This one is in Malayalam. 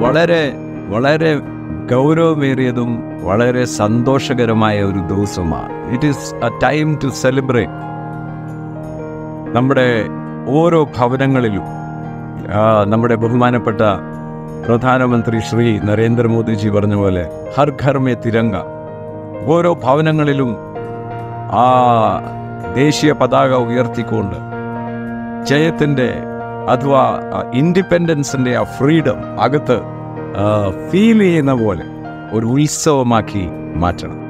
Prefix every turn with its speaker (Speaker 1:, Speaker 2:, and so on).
Speaker 1: വളരെ വളരെ ഗൗരവമേറിയതും വളരെ സന്തോഷകരമായ ഒരു ദിവസമാണ് it is a time to celebrate നമ്മുടെ ഓരോ ഭവനങ്ങളിലും ആ, നമ്മുടെ ബഹുമാനപ്പെട്ട പ്രധാനമന്ത്രി ശ്രീ നരേന്ദ്രമോദിജി പറഞ്ഞ പോലെ ഹർ ഘർ മേ തിരങ്ക ഓരോ ഭവനങ്ങളിലും ആ ദേശീയ പതാക ഉയർത്തിക്കൊണ്ട് ജയത്തിൻ്റെ അഥവാ ഇൻഡിപെൻഡൻസിൻ്റെ ആ ഫ്രീഡം അകത്ത് ഫീൽ ചെയ്യുന്ന പോലെ ഒരു ഉത്സവമാക്കി മാറ്റണം